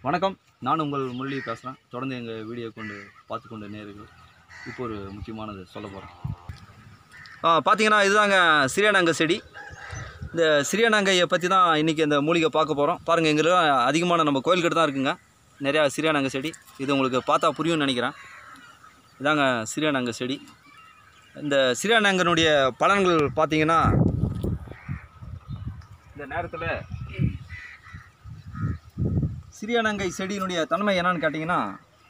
வணக்கம் நான் உங்கள் முரளி பேசுகிறேன் தொடர்ந்து எங்கள் வீடியோ கொண்டு பார்த்து கொண்ட நேர்கள் இப்போ ஒரு முக்கியமானது சொல்ல போகிறேன் பார்த்தீங்கன்னா இதுதாங்க சிறியானங்க செடி இந்த சிறியானங்கையை பற்றி தான் இன்றைக்கி இந்த மூலிகை பார்க்க போகிறோம் பாருங்கள் எங்களுக்கு அதிகமான நம்ம கோயில்கிட்ட தான் இருக்குங்க நிறையா சிறியானங்க செடி இது உங்களுக்கு பார்த்தா புரியும்னு நினைக்கிறேன் இதாங்க சிறியானங்க செடி இந்த சிறியானங்கனுடைய பலன்கள் பார்த்தீங்கன்னா இந்த நேரத்தில் சிறியானங்கை செடியினுடைய தன்மை என்னன்னு கேட்டிங்கன்னா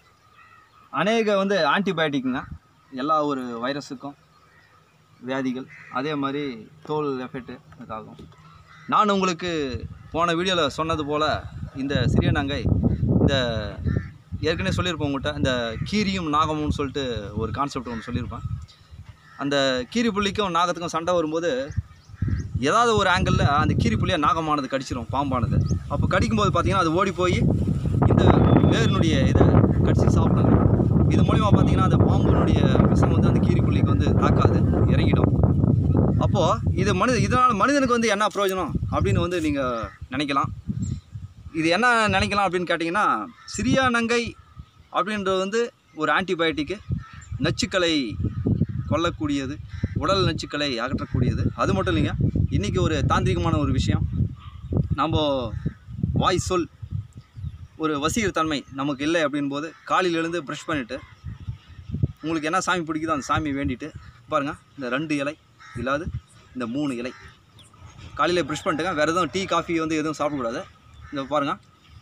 அநேக வந்து ஆன்டிபயோட்டிக்குங்க எல்லா ஒரு வைரஸுக்கும் வியாதிகள் அதே மாதிரி தோல் எஃபெக்ட்டு இதாகும் நான் உங்களுக்கு போன வீடியோவில் சொன்னது போல் இந்த சிறியநங்கை இந்த ஏற்கனவே சொல்லியிருப்பேன் உங்கள்கிட்ட இந்த கீரியும் நாகமும்னு சொல்லிட்டு ஒரு கான்செப்ட் ஒன்று சொல்லியிருப்பேன் அந்த கீரி புள்ளிக்கும் நாகத்துக்கும் சண்டை வரும்போது ஏதாவது ஒரு ஆங்கிளில் அந்த கீரி புள்ளியை நாகமானது கடிச்சிரும் பாம்பானது அப்போ கடிக்கும்போது பார்த்தீங்கன்னா அது ஓடி போய் இந்த வேரினுடைய இதை கடிச்சு சாப்பிடுங்க இது மூலிமா பார்த்தீங்கன்னா அந்த பாம்பினுடைய விஷம் வந்து அந்த கீரி புள்ளிக்கு வந்து தாக்காது இறங்கிடும் அப்போது இது மனித இதனால் மனிதனுக்கு வந்து என்ன பிரயோஜனம் அப்படின்னு வந்து நீங்கள் நினைக்கலாம் இது என்ன நினைக்கலாம் அப்படின்னு கேட்டிங்கன்னா சிறியா நங்கை அப்படின்றது வந்து ஒரு ஆன்டிபயோட்டிக்கு நச்சுக்களை கொல்லக்கூடியது உடல் நச்சுக்களை அகற்றக்கூடியது அது மட்டும் இல்லைங்க இன்றைக்கி ஒரு தாந்திரிகமான ஒரு விஷயம் நம்ம வாய் சொல் ஒரு வசீகர தன்மை நமக்கு இல்லை அப்படின் போது காலையில் எழுந்து ப்ரஷ் பண்ணிவிட்டு உங்களுக்கு என்ன சாமி பிடிக்குதோ அந்த சாமி வேண்டிட்டு பாருங்கள் இந்த ரெண்டு இலை இல்லாது இந்த மூணு இலை காலையில் ப்ரஷ் பண்ணிட்டுங்க வேறு எதுவும் டீ காஃபி வந்து எதுவும் சாப்பிடக்கூடாது இந்த பாருங்கள்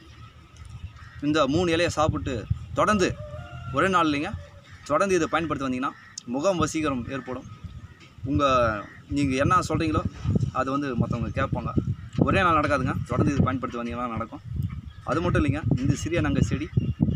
இந்த மூணு இலையை சாப்பிட்டு தொடர்ந்து ஒரே நாள் இல்லைங்க தொடர்ந்து இதை பயன்படுத்தி வந்தீங்கன்னா முகம் வசீகரம் ஏற்படும் உங்கள் நீங்கள் என்ன சொல்கிறீங்களோ அது வந்து மற்றவங்க கேட்பாங்க ஒரே நாள் நடக்காதுங்க தொடர்ந்து இது பயன்படுத்தி வந்தீங்கன்னா நடக்கும் அது மட்டும் இல்லைங்க இந்த சிறிய நங்கை செடி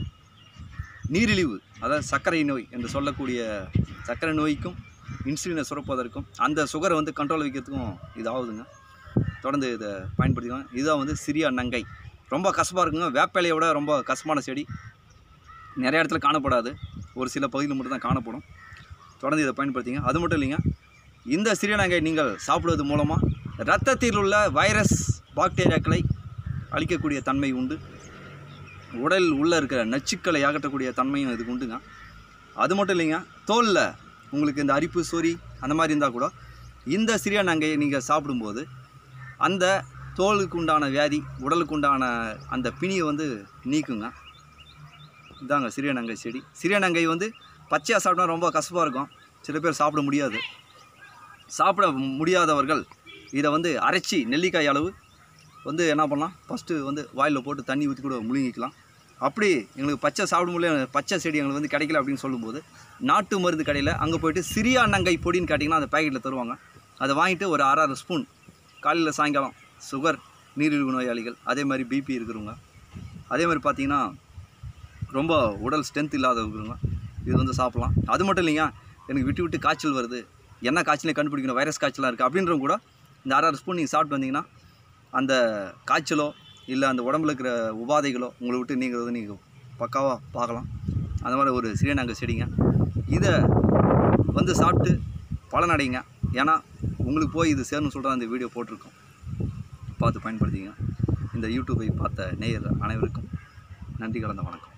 நீரிழிவு அதாவது சர்க்கரை நோய் என்று சொல்லக்கூடிய சர்க்கரை நோய்க்கும் இன்சுலினை சுரப்பதற்கும் அந்த சுகரை வந்து கண்ட்ரோல் வைக்கிறதுக்கும் இது ஆகுதுங்க தொடர்ந்து இதை பயன்படுத்திக்கலாம் இதுதான் வந்து சிறிய நங்கை ரொம்ப கசப்பாக இருக்குங்க வேப்பிலையை விட ரொம்ப கசப்பான செடி நிறைய இடத்துல காணப்படாது ஒரு சில பகுதியில் மட்டும் தான் காணப்படும் தொடர்ந்து இதை பயன்படுத்திங்க அது மட்டும் இல்லைங்க இந்த சிறியநங்கை நீங்கள் சாப்பிடுவது மூலமாக இரத்தத்தில் உள்ள வைரஸ் பாக்டீரியாக்களை அழிக்கக்கூடிய தன்மை உண்டு உடலில் உள்ளே இருக்கிற நச்சுக்களை அகற்றக்கூடிய தன்மையும் இதுக்கு உண்டுங்க அது மட்டும் இல்லைங்க தோலில் உங்களுக்கு இந்த அரிப்பு சொறி அந்த மாதிரி இருந்தால் கூட இந்த சிறிய நங்கையை நீங்கள் சாப்பிடும்போது அந்த தோலுக்கு உண்டான வியாதி உடலுக்கு உண்டான அந்த பிணியை வந்து நீக்குங்க இதாங்க சிறிய நங்கை செடி சிறிய நங்கை வந்து பச்சையாக சாப்பிட்டா ரொம்ப கசப்பாக இருக்கும் சில பேர் சாப்பிட முடியாது சாப்பிட முடியாதவர்கள் இதை வந்து அரைச்சி நெல்லிக்காய் அளவு வந்து என்ன பண்ணலாம் ஃபஸ்ட்டு வந்து வாயில் போட்டு தண்ணி ஊற்றி கூட முழுங்கிக்கலாம் அப்படி எங்களுக்கு பச்சை சாப்பிட முடியல பச்சை செடி எங்களுக்கு வந்து கிடைக்கல அப்படின்னு சொல்லும்போது நாட்டு மருந்து கடையில் அங்கே போயிட்டு சிறிய அன்னங்கை பொடின்னு கேட்டிங்கன்னா அந்த பேக்கெட்டில் தருவாங்க அதை வாங்கிட்டு ஒரு அரை அரை ஸ்பூன் காலையில் சாயங்காலம் சுகர் நீரிழிவு நோயாளிகள் அதே மாதிரி பிபி இருக்கிறவங்க அதே மாதிரி பார்த்தீங்கன்னா ரொம்ப உடல் ஸ்ட்ரென்த் இல்லாதவங்க இது வந்து சாப்பிட்லாம் அது மட்டும் இல்லைங்க எனக்கு விட்டு விட்டு காய்ச்சல் வருது என்ன காய்ச்சலே கண்டுபிடிக்கணும் வைரஸ் காய்ச்சலாக இருக்குது அப்படின்றவங்க கூட இந்த அரை அரை ஸ்பூன் நீங்கள் சாப்பிட்டு வந்தீங்கன்னா அந்த காய்ச்சலோ இல்லை அந்த உடம்புல இருக்கிற உபாதைகளோ உங்களை விட்டு நீங்கிறது நீங்கள் பக்காவாக பார்க்கலாம் அந்த மாதிரி ஒரு சிறியநாங்க செடிங்க இதை வந்து சாப்பிட்டு பலனடைங்க ஏன்னா உங்களுக்கு போய் இது சேரணும்னு சொல்கிற அந்த வீடியோ போட்டிருக்கோம் பார்த்து பயன்படுத்திங்க இந்த யூடியூப்பை பார்த்த நேயர் அனைவருக்கும் நன்றி கலந்த வணக்கம்